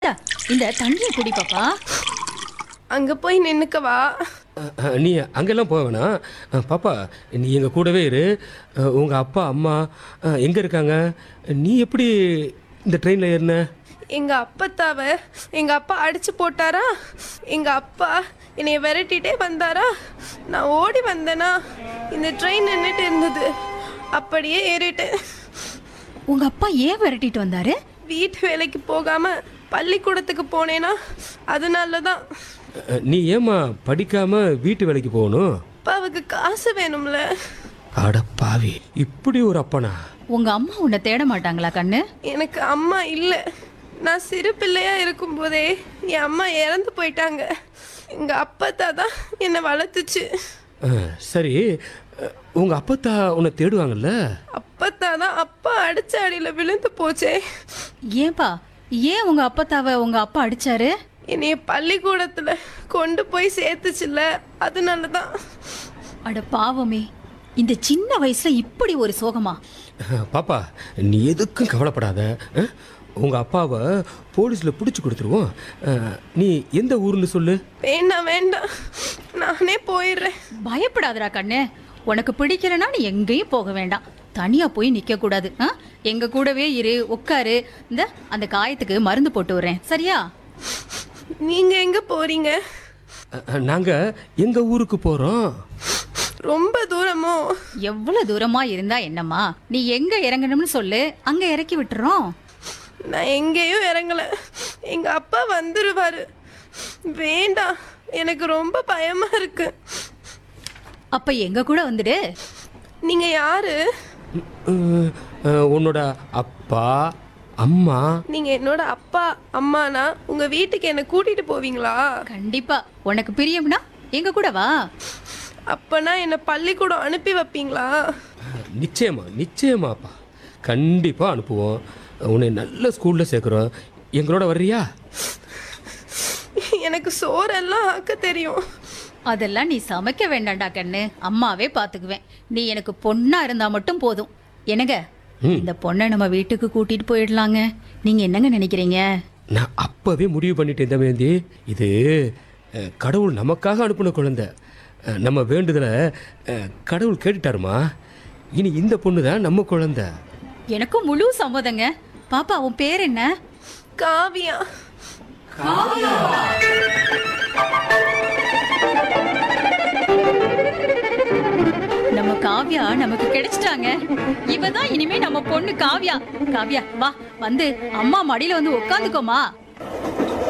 இந்தா, இந்த தண்ணியை குடி பாப்பா அங்க போய் நின்னுக்கவா அஹ், அஹ், நீ அங்கெல்லாம் போக வேணாம் அஹ், பாப்பா நீ எங்கள் கூடவே இரு அஹ், உங்க அப்பா அம்மா அஹ், எங்க இருக்காங்க நீ எப்படி இந்த ட்ரெயினில் ஏறின எங்க அப்பத்தாவ எங்க அப்பா அடிச்சு போட்டாரா எங்க அப்பா என்னைய விரட்டிட்டே வந்தாரா நான் ஓடி வந்தேனா இந்த ட்ரெயின் நின்றுட்டு இருந்தது அப்படியே ஏறிட்டேன் உங்க அப்பா ஏன் விரட்டிட்டு வந்தாரு வீட்டு வேலைக்கு போகாம பள்ளிக்கூடத்துக்கு போனேனா அதனால தான் அஹ், நீ ஏம்மா படிக்காம வீட்டு வேலைக்கு போகணும் அப்பாவுக்கு காசு வேணும்ல அட பாவி இப்படி ஒரு அப்பனா உங்க அம்மா உன்னை தேட மாட்டாங்களா கண்ணு எனக்கு அம்மா இல்லை நான் சிறு பிள்ளையா இருக்கும்போதே என் அம்மா இறந்து போயிட்டாங்க எங்க அப்பத்தா தான் என்னை வளர்த்துச்சு அஹ், சரி அஹ், உங்க அப்பத்தா உன்னை தேடுவாங்கல்ல அப்பத்தா தான் அப்பா அடிச்ச அடியில் விழுந்து போச்சே ஏன்பா ஏன் உங்க அப்பத்தாவ உங்க அப்பா அடிச்சாரு என்னைய பள்ளிக்கூடத்துல கொண்டு போய் சேர்த்துச்சுல்ல அதனால தான் அட பாவமே இந்த சின்ன வயசுல இப்படி ஒரு சோகமா அஹ், பாப்பா நீ எதுக்கும் கவலைப்படாத அஹ், உங்க அப்பாவை போலீஸில் பிடிச்சி கொடுத்துருவோம் அஹ், நீ எந்த ஊர்னு சொல்லு வேண்டாம் வேண்டாம் நானே போயிடுறேன் பயப்படாதடா கண்ணு உனக்கு பிடிக்கலனா நீ எங்கேயும் போக வேண்டாம் தனியா போய் நிக்க கூடாது ஆ? எங்க கூடவே இரு உட்காரு இந்த அந்த காயத்துக்கு மருந்து போட்டு விடுறேன் சரியா நீங்க எங்க போறீங்க அஹ், நாங்க எங்க ஊருக்கு போறோம் ரொம்ப தூரமோ எவ்வளவு தூரமா இருந்தா என்னம்மா நீ எங்க இறங்கணும்னு சொல்லு அங்க இறக்கி விட்டுறோம் நான் எங்கேயும் இறங்கல எங்க அப்பா வந்துருவாரு வேண்டாம் எனக்கு ரொம்ப பயமா இருக்கு அப்ப எங்க கூட வந்துடு நீங்க யாரு அஹ், அஹ், உன்னோட அப்பா அம்மா நீங்க என்னோட அப்பா அம்மானா உங்க வீட்டுக்கு என்ன கூட்டிட்டு போவீங்களா கண்டிப்பா உனக்கு பிரியம்னா எங்க கூட வா அப்பனா என்ன பள்ளிக்கூடம் அனுப்பி வைப்பீங்களா அஹ், நிச்சயமா நிச்சயமாப்பா கண்டிப்பா அனுப்புவோம் உன்னை நல்ல ஸ்கூல்ல சேர்க்குறோம் எங்களோட வர்றியா எனக்கு சோறெல்லாம் ஆக்க தெரியும் அதெல்லாம் நீ சமைக்க வேண்டாம்டா கண்ணு அம்மாவே பாத்துக்குவேன் நீ எனக்கு பொண்ணா இருந்தா மட்டும் போதும் என்னங்க இந்த பொண்ணை நம்ம வீட்டுக்கு கூட்டிட்டு போயிடலாங்க நீங்க என்னங்க நினைக்கிறீங்க நான் அப்பவே முடிவு பண்ணிட்டேன் தமேந்தி இது அஹ், கடவுள் நமக்காக அனுப்பின குழந்தை அஹ், நம்ம வேண்டுதலை அஹ், கடவுள் கேட்டுட்டாருமா இனி இந்த பொண்ணு தான் நம்ம குழந்தை எனக்கும் முழு சம்மதங்க பாப்பா உன் பேர் என்ன காவியா நம்ம காவ்யா நமக்கு கிடைச்சிட்டாங்க இவ தான் இனிமே நம்ம பொண்ணு காவ்யா காவ்யா வா வந்து அம்மா மடியில வந்து உட்காந்துக்கோமா